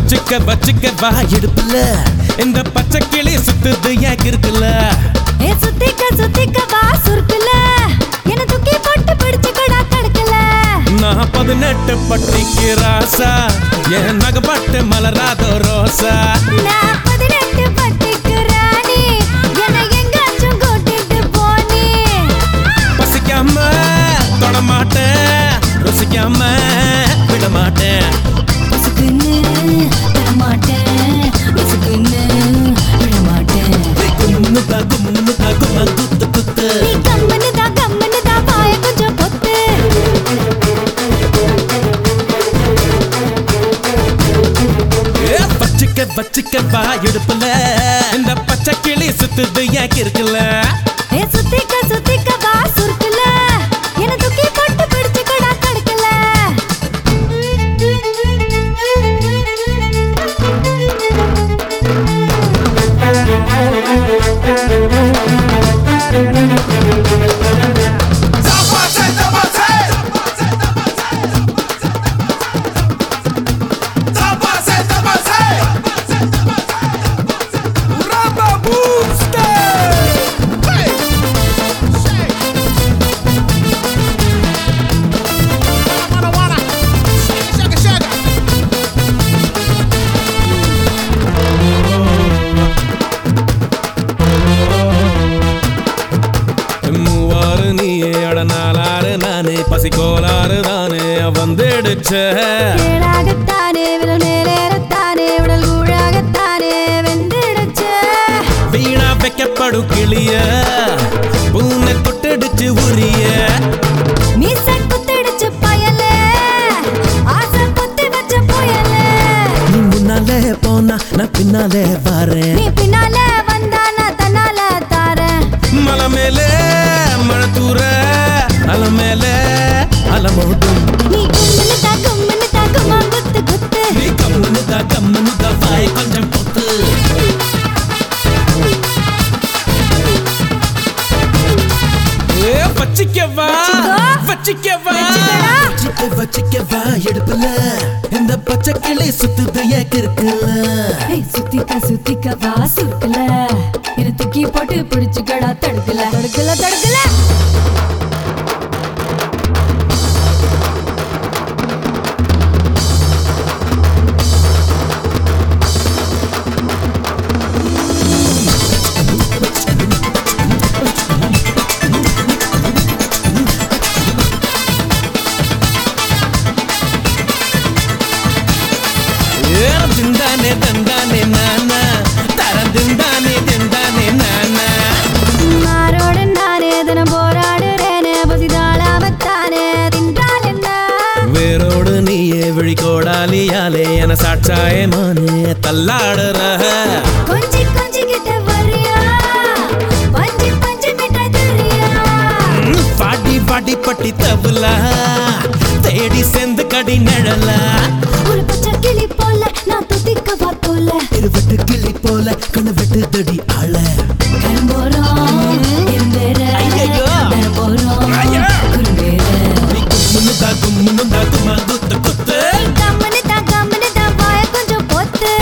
வச்சுக்க வச்சுக்க வா இடுப்புல இந்த பச்சை கிளி சுத்துது ஏன் இருக்குல்ல ஏ சுத்திக்க சுத்திக்க வா சுருக்குல என்ன தூக்கி போட்டு பிடிச்சுக்கடா தடுக்கல நான் பதினெட்டு பட்டிக்கு ராசா என் நகப்பட்டு மலராதோ ரோசா நான் பதினெட்டு பட்டிக்கு ராணி என்னை எங்காச்சும் கூட்டிட்டு போனி பசிக்காம தொட மாட்டேன் ருசிக்காம விட மாட்டேன் பிசுக்குன்னு தரமாட்டேன் பிசுக்குன்னு விடமாட்டேன் கும்னு தா கும்னு தா கும்மா குத்து குத்து நீ கம்முன்னு தான் கம்முன்னு தான் வாய கொஞ்சம் பொத்து ஏ, வச்சுக்க வச்சுக்க வா இடுப்புல இந்த பச்சை கிளி சுத்துது ஏன் இருக்குல்ல ஏ சுத்திக்க சுத்திக்க வா சுருக்குல என்ன தூக்கி போட்டு பிடிச்சுக்கடா தடுக்கல மூவாறு நீயே அட நாலாறு நானே பசி கோளாறு தானே வந்துடுச்ச ஏழாகத்தானே விரல் மேலேறத்தானே உடல் கூழாகத்தானே வெந்திடுச்சு வீணா வைக்கப்படும் கிளிய பூனை தொட்டடிச்சு உரிய மீச குத்திடுச்சு பயலே ஆசை குத்தி வச்ச புயலே நீ முன்னாலே போனா நான் பின்னாலே வரேன் நீ பின்னால வந்தா நான் தன்னால தாரேன் மலை மேலே மழை தூர அலை மேலே அலமோதும் நீ கும்முன்னு தா கும்முன்னு தா கும்மா குத்து குத்து நீ கம்முன்னு தா கம்முன்னு தா வாய் கொஞ்சம் பொத்து ஏ, வச்சிக்கவா வச்சிக்கோ. வச்சிக்கவா வச்சிக்கடா. வச்சிக்க வச்சிக்கவா எடுப்புல இந்த பச்சை கிளி சுத்துது ஏக்கு இருக்குல்ல ஏய், சுத்திக்க சுத்திக்க வா சுருக்கல என்ன தூக்கி போட்டு பிடிச்சுக்கடா தடுக்கல தடுக்கல தடுக்கல ஏ, திண்டானே தந்தானே நானா தரம் திண்டானே திண்டானே நானா மாரோடு நானே தினம் போராடுறேனே பசிதாளாமத்தானே தின்றால் என்ன வேரோடு நீயே விழிகோடாலியாலே என சாட்சாயமானே தள்ளாடுற கொஞ்சி கொஞ்சி கிட்ட வரியா பஞ்சு பஞ்சு மிட்டாய் தரியா ம், பாடி பாடி பட்டி தபுலா தேடி செந்து கடி நிழலா ஒரு பச்சை கிளி போல நான் துதிக்கவா போல இருவட்டு கிளி போல கணவெட்டு தடி ஆள கரும்போறோம் இருந்தேற ஐயையோ. போறோம் ஐயா. குறும்பேற கும்முன்னு தா கும்முன்னு தா கும்மா குத்து குத்து கம்மனு தான் கம்மனு தான் வாய கொஞ்சம் பொத்து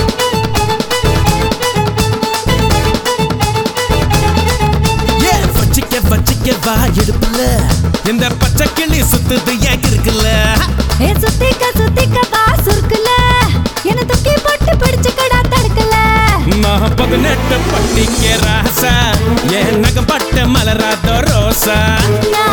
ஏ வச்சிக்க வச்சிக்க வா எடுப்புல இந்த பச்சை கிளி சுத்துது ஏன் இருக்குல்ல ஏ சுத்திக்க சுத்திக்க வா சுருக்குல என்ன தூக்கி போட்டு பிடிச்சுக்கடா தடுக்கல நான் பதினெட்டு பட்டிக்க ராசா என் நகப்பட்ட மலராத ரோசா நான்